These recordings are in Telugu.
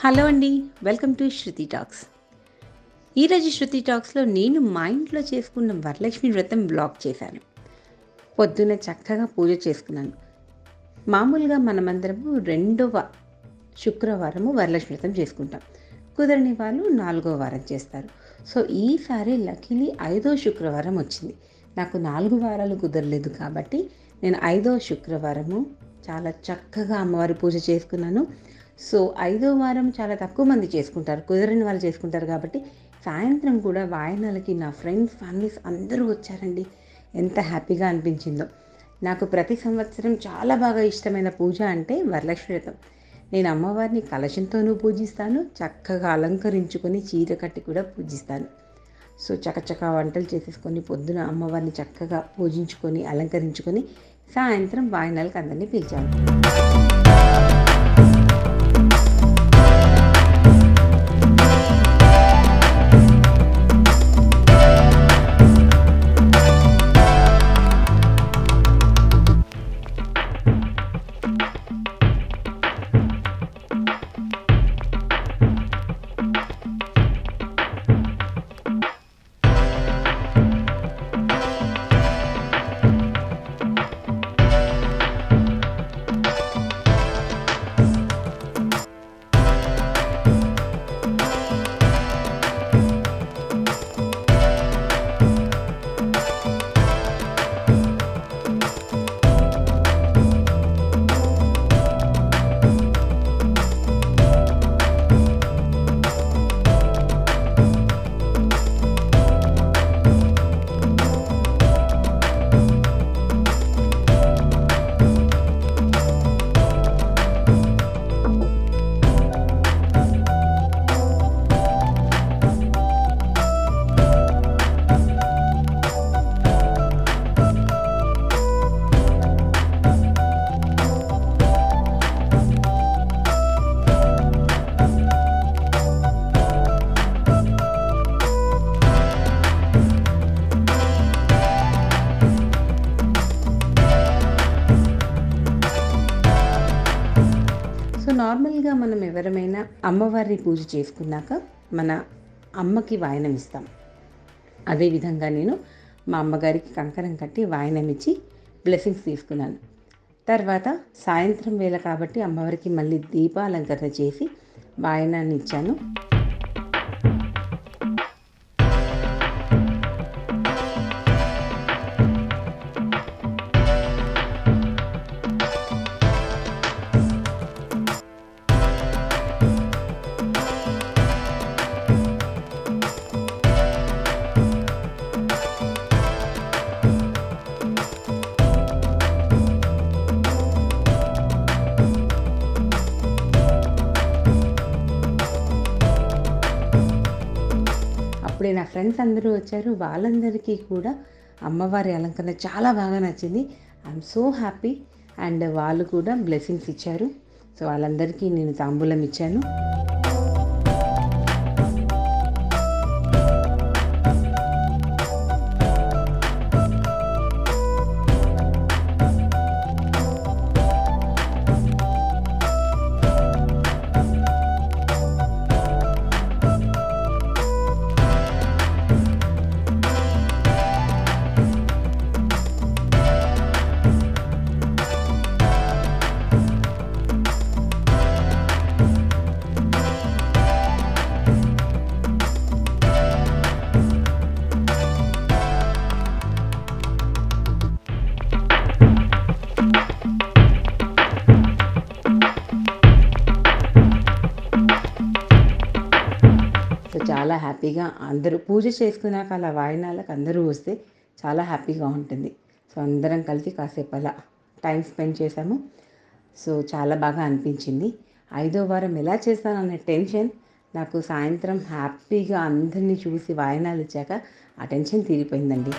హలో అండి వెల్కమ్ టు శృతి టాక్స్ ఈరోజు శృతి టాక్స్లో నేను మా ఇంట్లో చేసుకున్న వరలక్ష్మి వ్రతం బ్లాగ్ చేశాను పొద్దున్న చక్కగా పూజ చేసుకున్నాను మామూలుగా మనమందరము రెండవ శుక్రవారము వరలక్ష్మి వ్రతం చేసుకుంటాం కుదరని వాళ్ళు నాలుగో వారం చేస్తారు సో ఈసారి లక్కీలీ ఐదో శుక్రవారం వచ్చింది నాకు నాలుగు వారాలు కుదరలేదు కాబట్టి నేను ఐదో శుక్రవారము చాలా చక్కగా అమ్మవారి పూజ చేసుకున్నాను సో ఐదో వారం చాలా తక్కువ మంది చేసుకుంటారు కుదరని వాళ్ళు చేసుకుంటారు కాబట్టి సాయంత్రం కూడా వాయనాలకి నా ఫ్రెండ్స్ ఫ్యామిలీస్ అందరూ వచ్చారండి ఎంత హ్యాపీగా అనిపించిందో నాకు ప్రతి సంవత్సరం చాలా బాగా ఇష్టమైన పూజ అంటే వరలక్ష్మి వ్రతం నేను అమ్మవారిని కలశంతోనూ పూజిస్తాను చక్కగా అలంకరించుకొని చీర కట్టి కూడా పూజిస్తాను సో చకచకా వంటలు చేసేసుకొని పొద్దున అమ్మవారిని చక్కగా పూజించుకొని అలంకరించుకొని సాయంత్రం వాయనాలకు అందరినీ పిలిచాను సో నార్మల్గా మనం ఎవరమైనా అమ్మవారిని పూజ చేసుకున్నాక మన అమ్మకి వాయనం ఇస్తాం అదేవిధంగా నేను మా అమ్మగారికి కంకణం కట్టి వాయనం ఇచ్చి బ్లెస్సింగ్స్ తీసుకున్నాను తర్వాత సాయంత్రం వేళ కాబట్టి అమ్మవారికి మళ్ళీ దీపాలంకరణ చేసి వాయనాన్ని ఇచ్చాను అప్పుడే నా ఫ్రెండ్స్ అందరూ వచ్చారు వాళ్ళందరికీ కూడా అమ్మవారి అలంకరణ చాలా బాగా నచ్చింది ఐఎమ్ సో హ్యాపీ అండ్ వాళ్ళు కూడా బ్లెస్సింగ్స్ ఇచ్చారు సో వాళ్ళందరికీ నేను తాంబూలం ఇచ్చాను సో చాలా హ్యాపీగా అందరూ పూజ చేసుకున్నాక అలా వాయినాలకు అందరూ వస్తే చాలా హ్యాపీగా ఉంటుంది సో అందరం కలిసి కాసేపు అలా టైం స్పెండ్ చేసాము సో చాలా బాగా అనిపించింది ఐదో వారం ఎలా చేస్తాననే టెన్షన్ నాకు సాయంత్రం హ్యాపీగా అందరినీ చూసి వాయనాలు ఇచ్చాక ఆ టెన్షన్ తీరిపోయిందండి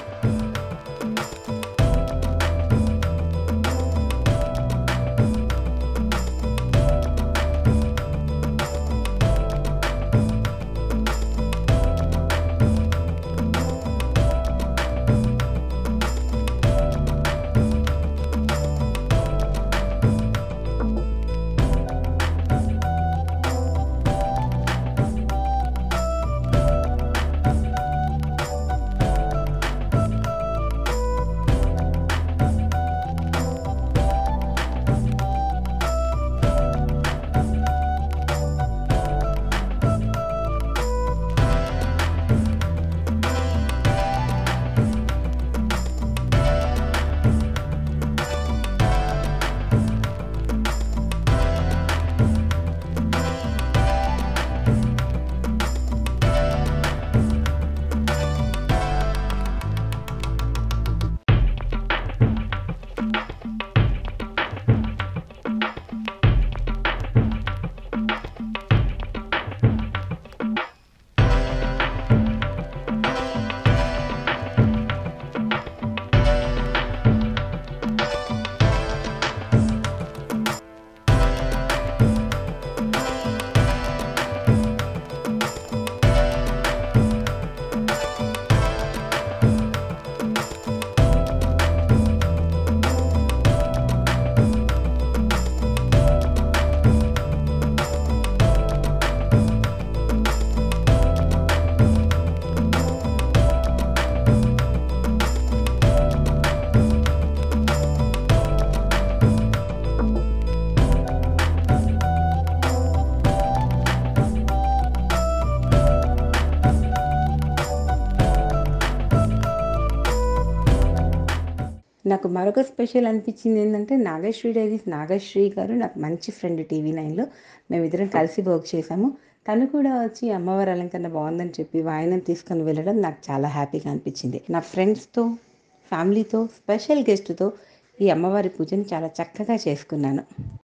నాకు మరొక స్పెషల్ అనిపించింది ఏంటంటే నాగశ్రీ డైరీస్ నాగశ్రీ గారు నాకు మంచి ఫ్రెండ్ టీవీ నైన్లో మేమిద్దరం కలిసి వర్క్ చేశాము తను కూడా వచ్చి అమ్మవారి అలంకరణ బాగుందని చెప్పి వాయనం తీసుకొని వెళ్ళడం నాకు చాలా హ్యాపీగా అనిపించింది నా ఫ్రెండ్స్తో ఫ్యామిలీతో స్పెషల్ గెస్ట్తో ఈ అమ్మవారి పూజను చాలా చక్కగా చేసుకున్నాను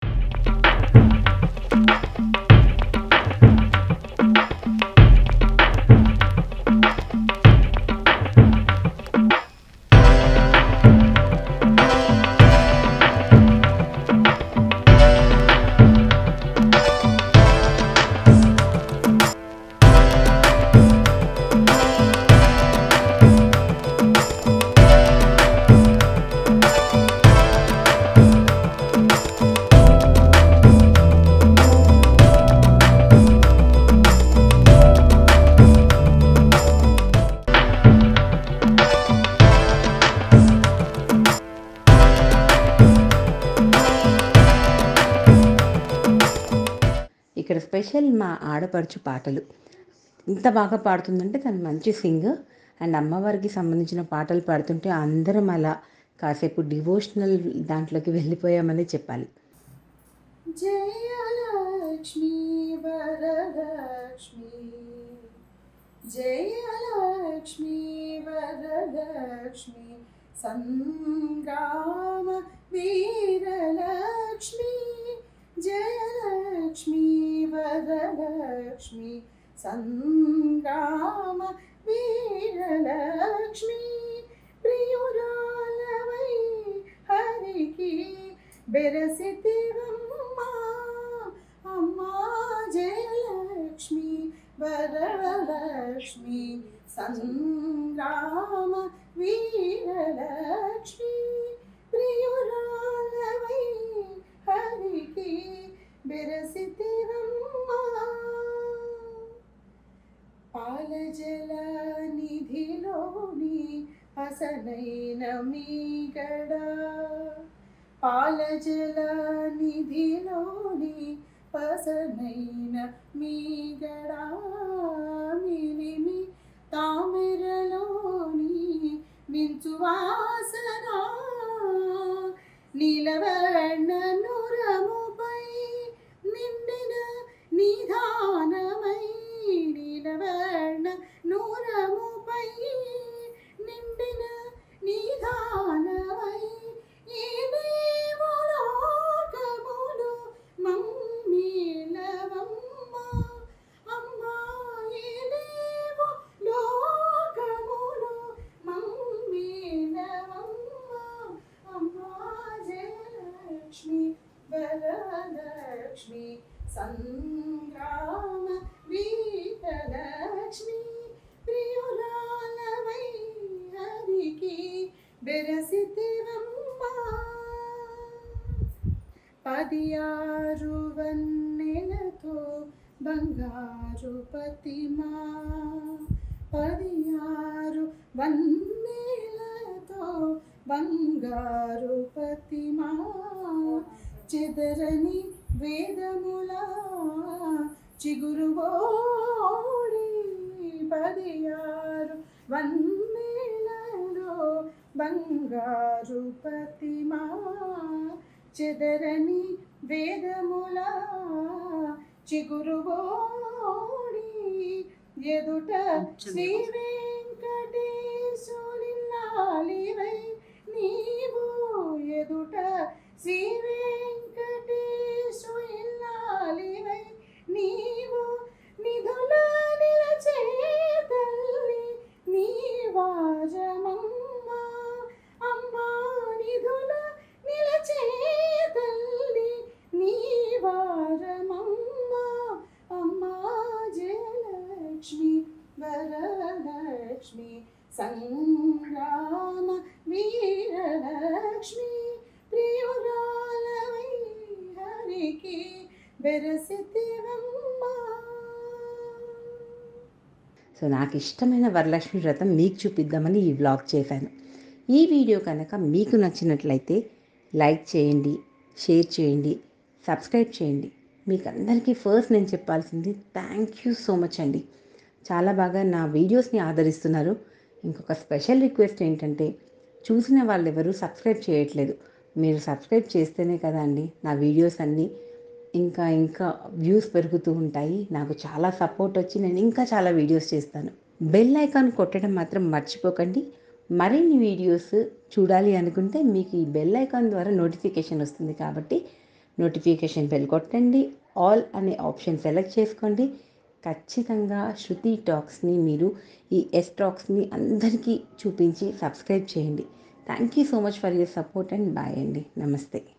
ఇక్కడ స్పెషల్ మా ఆడపడుచు పాటలు ఇంత బాగా పాడుతుందంటే తను మంచి సింగర్ అండ్ అమ్మవారికి సంబంధించిన పాటలు పాడుతుంటే అందరం అలా కాసేపు డివోషనల్ దాంట్లోకి వెళ్ళిపోయామని చెప్పాలి జయలక్ష్మీ వరలక్ష్మీ జయలక్ష్మీ వరలక్ష్మీ సంగ్రామ వీరలక్ష్మీ జయలక్ష్మీ వరలక్ష్మీ సంగ్రామ వీరలక్ష్మీ ప్రియురాలవై హరికి బెరసితివమ్మా అమ్మా జయలక్ష్మి వరలక్ష్మి సంగ్రామ వీరలక్ష్మి ప్రియురాలవై హరికి బెరసితివమ్మా పాలజల నిధిలోని అసలైన మీగడ పాలజల నిధిలోని పసనైన మీగడ మిలిమి తామెరలోని మించు వాసన నీలవర్ణ నురముపై నిండిన నిధానమై నీలవర్ణ నూరముపై నిండిన నిధానమై ఈ దేవలోకములు మమ్మీలవమ్మ అమ్మా ఈ దేవలోకములు మమ్మీలవమ్మ అమ్మా జయలక్ష్మి వరలక్ష్మి సంగ్రామ వీరలక్ష్మి ప్రియురాలవై హరికి బెరసితివమ్మా పది ఆరు వన్నెలతో బంగారు పతిమా పది ఆరు వన్నెలతో బంగారు పతిమా చెదరని వేదములా చిగురువోడి పది ఆరు వన్నెలలో బంగారు పతిమా చెదరని వేదములా చిగురువోడి ఎదుట శ్రీ వెంకటేశునిల్లాలివై నీవు ఎదుట శ్రీ వెంకటేశు ఇల్లాలివై నీవు నిధుల నిలచే తల్లి నీ వాజమమ్మ అమ్మా నిధుల నిలచే తల్లి నీ వారమమ్మ అమ్మా జయలక్ష్మి వరలక్ష్మి సంగ్రామ వీరలక్ష్మి ప్రియురాలవై హరికి బెరసితివమ్మా సో నాకు ఇష్టమైన వరలక్ష్మి వ్రతం మీకు చూపిద్దామని ఈ వ్లాగ్ చేశాను ఈ వీడియో కనుక మీకు నచ్చినట్లయితే లైక్ చేయండి షేర్ చేయండి సబ్స్క్రైబ్ చేయండి మీకు అందరికీ ఫస్ట్ నేను చెప్పాల్సింది థ్యాంక్ యూ సో మచ్ అండి చాలా బాగా నా వీడియోస్ని ఆదరిస్తున్నారు ఇంకొక స్పెషల్ రిక్వెస్ట్ ఏంటంటే చూసిన వాళ్ళు ఎవరు సబ్స్క్రైబ్ చేయట్లేదు మీరు సబ్స్క్రైబ్ చేస్తేనే కదా అండి నా వీడియోస్ అన్నీ ఇంకా ఇంకా వ్యూస్ పెరుగుతూ ఉంటాయి నాకు చాలా సపోర్ట్ వచ్చి నేను ఇంకా చాలా వీడియోస్ చేస్తాను బెల్ ఐకాన్ కొట్టడం మాత్రం మర్చిపోకండి మరిన్ని వీడియోస్ చూడాలి అనుకుంటే మీకు ఈ బెల్ ఐకాన్ ద్వారా నోటిఫికేషన్ వస్తుంది కాబట్టి నోటిఫికేషన్ బెల్ కొట్టండి ఆల్ అనే ఆప్షన్ సెలెక్ట్ చేసుకోండి ఖచ్చితంగా శృతి టాక్స్ని మీరు ఈ ఎస్ టాక్స్ని అందరికీ చూపించి సబ్స్క్రైబ్ చేయండి thank you so much for your support and bye అండి నమస్తే